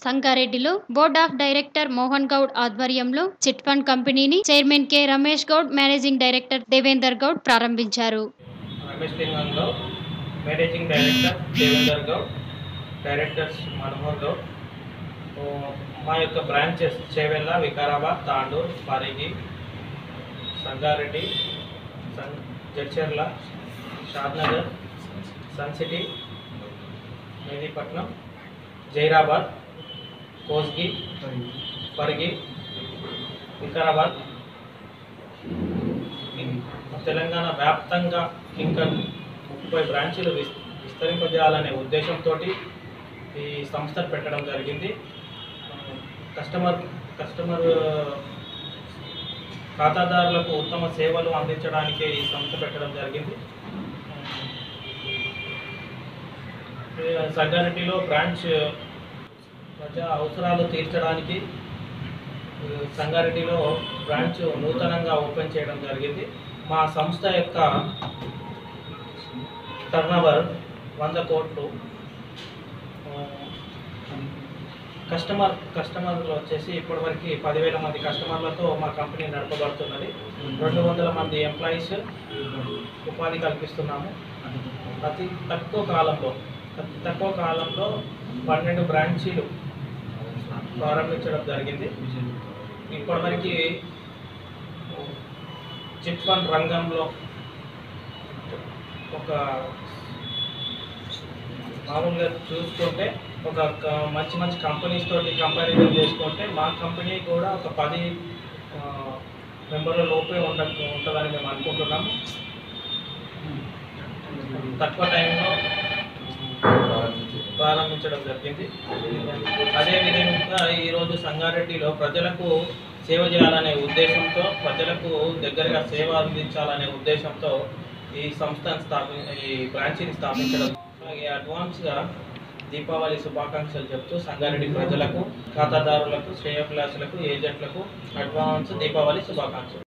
సంగారెడ్డిలో board of director Mohan Goud ఆధ్వర్యంలో chit fund కంపెనీని chairman K Ramesh Goud managing director Devender Goud ప్రారంభించారు రమేష్ లింగంలో managing director Devender Goud directors Manohar Goud ఓ, మా యొక్క బ్రాంచెస్ చేవెళ్ళ వికారాబాద్ తాండూర్ పరిగి సంగారెడ్డి సన్ జడ్చర్ల షాద్నగర్ సన్ సిటీ మెహదీపట్నం జైరాబాద్ కోస్గి పరిగి వికారాబాద్ తెలంగాణ వ్యాప్తంగా ఇంకా ముప్పై బ్రాంచీలు విస్- విస్తరింపజేయాలనే ఉద్దేశంతో ఈ సంస్థను పెట్టడం జరిగింది కస్టమర్ కస్టమర్ ఖాతాదారులకు ఉత్తమ సేవలు అందించడానికే ఈ సంస్థ పెట్టడం జరిగింది ఈ సంగారెడ్డిలో బ్రాంచ్ ప్రజా అవసరాలు తీర్చడానికి ఈ సంగారెడ్డిలో బ్రాంచ్ నూతనంగా ఓపెన్ చేయడం జరిగింది మా సంస్థ యొక్క టర్నోవర్ వంద కోట్లు ఆ, కస్టమర్ కస్టమర్లు వచ్చేసి ఇప్పటివరకు పదివేల మంది కస్టమర్లతో మా కంపెనీ నడపబడుతున్నది రెండు వందల మంది ఎంప్లాయీస్ ఉపాధి కల్పిస్తున్నాము అతి తక్కువ కాలంలో అతి తక్కువ కాలంలో పన్నెండు బ్రాంచీలు ప్రారంభించడం జరిగింది ఇప్పటివరకు చిట్ ఫండ్ రంగంలో ఒక మామూలుగా చూసుకుంటే ఒక క- మంచి మంచి కంపెనీస్ తోటి కంపారిజన్ చేసుకుంటే మా కంపెనీ కూడా ఒక పది ఆ, మెంబర్ల లోపే ఉండ ఉంటుందని మేము అనుకుంటున్నాము తక్కువ టైంలో ప్రారంభించడం జరిగింది అదేవిధంగా ఈరోజు సంగారెడ్డిలో ప్రజలకు సేవ చేయాలనే ఉద్దేశంతో ప్రజలకు దగ్గరగా సేవ అందించాలనే ఉద్దేశంతో ఈ సంస్థను స్థాపి ఈ బ్రాంచీని స్థాపించడం అలాగే అడ్వాన్స్గా దీపావళి శుభాకాంక్షలు చెప్తూ సంగారెడ్డి ప్రజలకు ఖాతాదారులకు శ్రేయోభిలాషులకు ఏజెంట్లకు అడ్వాన్స్ దీపావళి శుభాకాంక్షలు